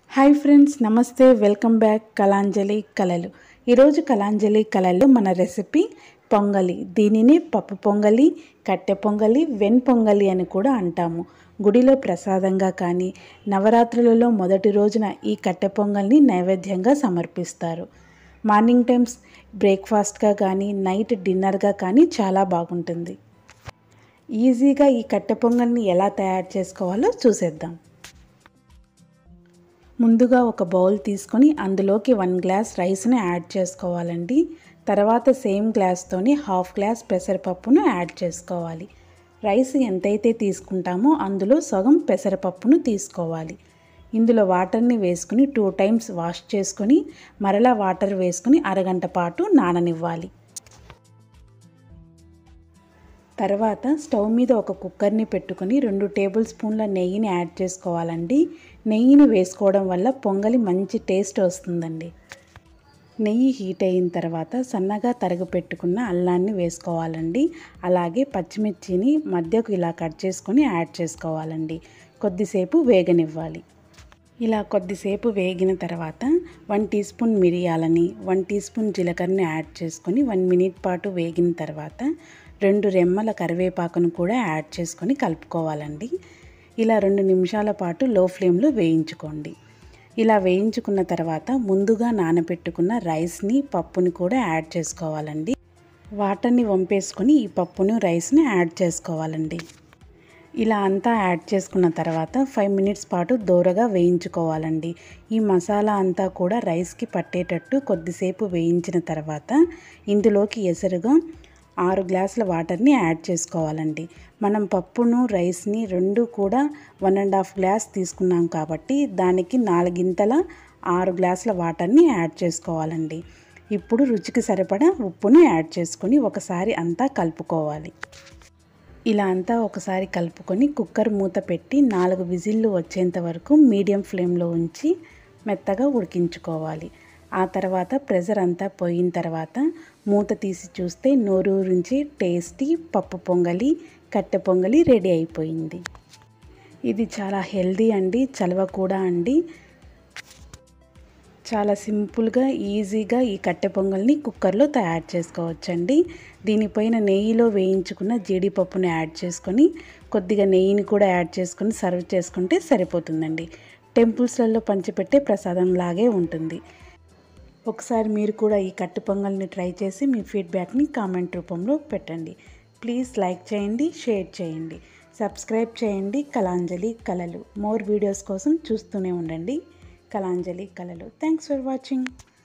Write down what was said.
hi friends నమస్తే welcome back Kalanjali కళలు ఈరోజు కలాంజలి కళలు మన రెసిపీ పొంగలి దీనిని పప్పు పొంగలి కట్టె పొంగలి వెన్ పొంగలి అని కూడా అంటాము గుడిలో ప్రసాదంగా కానీ నవరాత్రులలో మొదటి రోజున ఈ కట్టె పొంగల్ని నైవేద్యంగా సమర్పిస్తారు మార్నింగ్ టైమ్స్ బ్రేక్ఫాస్ట్గా కానీ నైట్ డిన్నర్గా కానీ చాలా బాగుంటుంది ఈజీగా ఈ కట్టె పొంగల్ని ఎలా తయారు చేసుకోవాలో చూసేద్దాం ముందుగా ఒక బౌల్ తీసుకొని అందులోకి వన్ గ్లాస్ రైస్ని యాడ్ చేసుకోవాలండి తర్వాత సేమ్ గ్లాస్తోని హాఫ్ గ్లాస్ పెసరపప్పును యాడ్ చేసుకోవాలి రైస్ ఎంతైతే తీసుకుంటామో అందులో సగం పెసరపప్పును తీసుకోవాలి ఇందులో వాటర్ని వేసుకుని టూ టైమ్స్ వాష్ చేసుకొని మరలా వాటర్ వేసుకుని అరగంట పాటు నాననివ్వాలి తర్వాత స్టవ్ మీద ఒక కుక్కర్ని పెట్టుకొని రెండు టేబుల్ స్పూన్ల నెయ్యిని యాడ్ చేసుకోవాలండి నెయ్యిని వేసుకోవడం వల్ల పొంగలి మంచి టేస్ట్ వస్తుందండి నెయ్యి హీట్ అయిన తర్వాత సన్నగా తరగ పెట్టుకున్న అల్లాన్ని వేసుకోవాలండి అలాగే పచ్చిమిర్చిని మధ్యకు ఇలా కట్ చేసుకొని యాడ్ చేసుకోవాలండి కొద్దిసేపు వేగనివ్వాలి ఇలా కొద్దిసేపు వేగిన తర్వాత వన్ టీ స్పూన్ మిరియాలని వన్ టీ స్పూన్ జీలకర్రని యాడ్ చేసుకొని వన్ మినిట్ పాటు వేగిన తర్వాత రెండు రెమ్మల కరివేపాకును కూడా యాడ్ చేసుకొని కలుపుకోవాలండి ఇలా రెండు నిమిషాల పాటు లో ఫ్లేమ్లో వేయించుకోండి ఇలా వేయించుకున్న తర్వాత ముందుగా నానబెట్టుకున్న రైస్ని పప్పుని కూడా యాడ్ చేసుకోవాలండి వాటర్ని వంపేసుకొని ఈ పప్పును రైస్ని యాడ్ చేసుకోవాలండి ఇలా అంతా యాడ్ చేసుకున్న తర్వాత ఫైవ్ మినిట్స్ పాటు దూరగా వేయించుకోవాలండి ఈ మసాలా అంతా కూడా రైస్కి పట్టేటట్టు కొద్దిసేపు వేయించిన తర్వాత ఇందులోకి ఎసరుగా ఆరు గ్లాసుల వాటర్ని యాడ్ చేసుకోవాలండి మనం పప్పును రైస్ని రెండు కూడా వన్ అండ్ హాఫ్ గ్లాస్ తీసుకున్నాం కాబట్టి దానికి నాలుగింతల ఆరు గ్లాసుల వాటర్ని యాడ్ చేసుకోవాలండి ఇప్పుడు రుచికి సరిపడా ఉప్పును యాడ్ చేసుకొని ఒకసారి అంతా కలుపుకోవాలి ఇలా అంతా ఒకసారి కలుపుకొని కుక్కర్ మూత పెట్టి నాలుగు విజిల్లు వచ్చేంత వరకు మీడియం ఫ్లేమ్లో ఉంచి మెత్తగా ఉడికించుకోవాలి ఆ తర్వాత ప్రెషర్ అంతా పోయిన తర్వాత మూత తీసి చూస్తే నోరూరించి టేస్టీ పప్పు పొంగలి కట్టె పొంగలి రెడీ అయిపోయింది ఇది చాలా హెల్దీ అండి చలవ కూడా అండి చాలా సింపుల్గా ఈజీగా ఈ కట్టె పొంగల్ని కుక్కర్లో తయారు చేసుకోవచ్చండి దీనిపైన నెయ్యిలో వేయించుకున్న జీడిపప్పుని యాడ్ చేసుకొని కొద్దిగా నెయ్యిని కూడా యాడ్ చేసుకొని సర్వ్ చేసుకుంటే సరిపోతుందండి టెంపుల్స్లలో పంచిపెట్టే ప్రసాదం లాగే ఉంటుంది ఒకసారి మీరు కూడా ఈ కట్టు పొంగల్ని ట్రై చేసి మీ ఫీడ్బ్యాక్ని కామెంట్ రూపంలో పెట్టండి ప్లీజ్ లైక్ చేయండి షేర్ చేయండి సబ్స్క్రైబ్ చేయండి కళాంజలి కళలు మోర్ వీడియోస్ కోసం చూస్తూనే ఉండండి కళాంజలి కళలు థ్యాంక్స్ ఫర్ వాచింగ్